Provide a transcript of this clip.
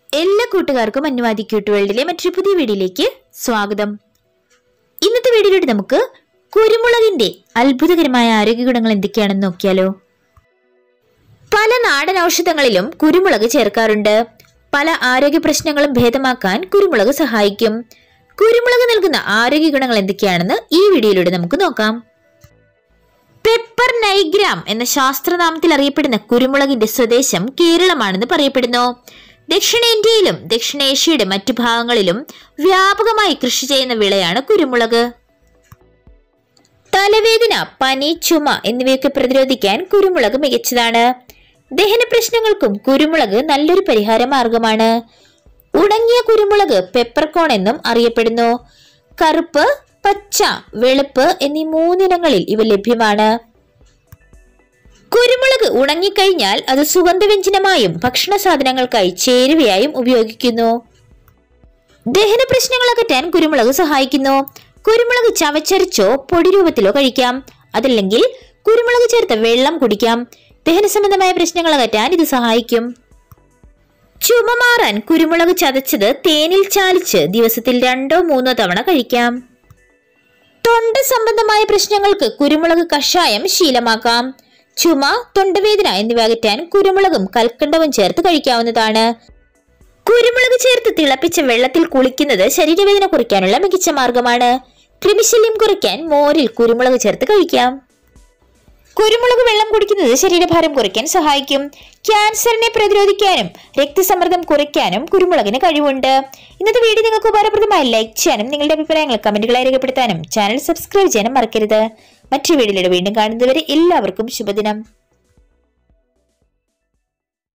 എല്ലാ കൂട്ടുകാർക്കും അന്വാദി ക്യൂട്ട് വേൾഡിലെ മറ്റൊരു പുതിയ വീഡിയോയിലേക്ക് സ്വാഗതം ഇന്നത്തെ വീഡിയോയിലൂടെ നമുക്ക് കുരുമുളകിന്റെ അത്ഭുതകരമായ ആരോഗ്യ ഗുണങ്ങൾ എന്തൊക്കെയാണെന്ന് നോക്കിയാലോ പല നാടൻ ഔഷധങ്ങളിലും കുരുമുളക് ചേർക്കാറുണ്ട് പല ആരോഗ്യ പ്രശ്നങ്ങളും ഭേദമാക്കാൻ കുരുമുളക് സഹായിക്കും കുരുമുളക് നൽകുന്ന ആരോഗ്യ ഗുണങ്ങൾ എന്തൊക്കെയാണെന്ന് ഈ വീഡിയോയിലൂടെ നമുക്ക് നോക്കാം പെപ്പർ നൈഗ്രാം എന്ന ശാസ്ത്രനാമത്തിൽ അറിയപ്പെടുന്ന കുരുമുളകിന്റെ സ്വദേശം കേരളമാണെന്ന് പറയപ്പെടുന്നു ദക്ഷിണേന്ത്യയിലും ദക്ഷിണേഷ്യയുടെ മറ്റു ഭാഗങ്ങളിലും വ്യാപകമായി കൃഷി ചെയ്യുന്ന വിളയാണ് കുരുമുളക് തലവേദന പനി ചുമ എന്നിവയൊക്കെ പ്രതിരോധിക്കാൻ കുരുമുളക് മികച്ചതാണ് ദഹന പ്രശ്നങ്ങൾക്കും കുരുമുളക് നല്ലൊരു പരിഹാര മാർഗമാണ് ഉണങ്ങിയ കുരുമുളക് പെപ്പർകോൺ എന്നും അറിയപ്പെടുന്നു കറുപ്പ് പച്ച വെളുപ്പ് എന്നീ മൂന്നിനങ്ങളിൽ ഇവ ലഭ്യമാണ് കുരുമുളക് ഉണങ്ങിക്കഴിഞ്ഞാൽ അത് സുഗന്ധവ്യഞ്ജനമായും ഭക്ഷണ സാധനങ്ങൾക്കായി ചേരുവയായും ഉപയോഗിക്കുന്നു ദഹന പ്രശ്നങ്ങൾ അകറ്റാൻ കുരുമുളക് സഹായിക്കുന്നു കുരുമുളക് ചവച്ചരച്ചോ പൊടി രൂപത്തിലോ കഴിക്കാം അതല്ലെങ്കിൽ കുരുമുളക് ചേർത്ത വെള്ളം കുടിക്കാം ദഹന സംബന്ധമായ പ്രശ്നങ്ങൾ അകറ്റാൻ ഇത് സഹായിക്കും ചുമ മാറാൻ കുരുമുളക് ചതച്ചത് തേനിൽ ചാലിച്ച് ദിവസത്തിൽ രണ്ടോ മൂന്നോ തവണ കഴിക്കാം തൊണ്ട സംബന്ധമായ പ്രശ്നങ്ങൾക്ക് കുരുമുളക് കഷായം ശീലമാക്കാം ചുമ തൊണ്ടവേദന എന്നിവ അകറ്റാൻ കുരുമുളകും കൽക്കണ്ടവും ചേർത്ത് കഴിക്കാവുന്നതാണ് കുരുമുളക് ചേർത്ത് തിളപ്പിച്ച വെള്ളത്തിൽ കുളിക്കുന്നത് ശരീരവേദന കുറയ്ക്കാനുള്ള മികച്ച മാർഗമാണ് കൃമിശല്യം കുറയ്ക്കാൻ മോരിൽ കുരുമുളക് ചേർത്ത് കഴിക്കാം കുരുമുളക് വെള്ളം കുടിക്കുന്നത് ശരീരഭാരം കുറയ്ക്കാൻ സഹായിക്കും ക്യാൻസറിനെ പ്രതിരോധിക്കാനും രക്തസമ്മർദ്ദം കുറയ്ക്കാനും കുരുമുളകിന് കഴിവുണ്ട് ഇന്നത്തെ വീഡിയോ നിങ്ങൾക്ക് ഉപകാരപ്രദമായി ലൈക്ക് ചെയ്യാനും നിങ്ങളുടെ അഭിപ്രായങ്ങൾ കമന്റുകളായി രേഖപ്പെടുത്താനും ചാനൽ സബ്സ്ക്രൈബ് ചെയ്യാനും മറക്കരുത് മറ്റൊരു വീഡിയോയിലൂടെ വീണ്ടും കാണുന്നതുവരെ എല്ലാവർക്കും ശുഭദിനം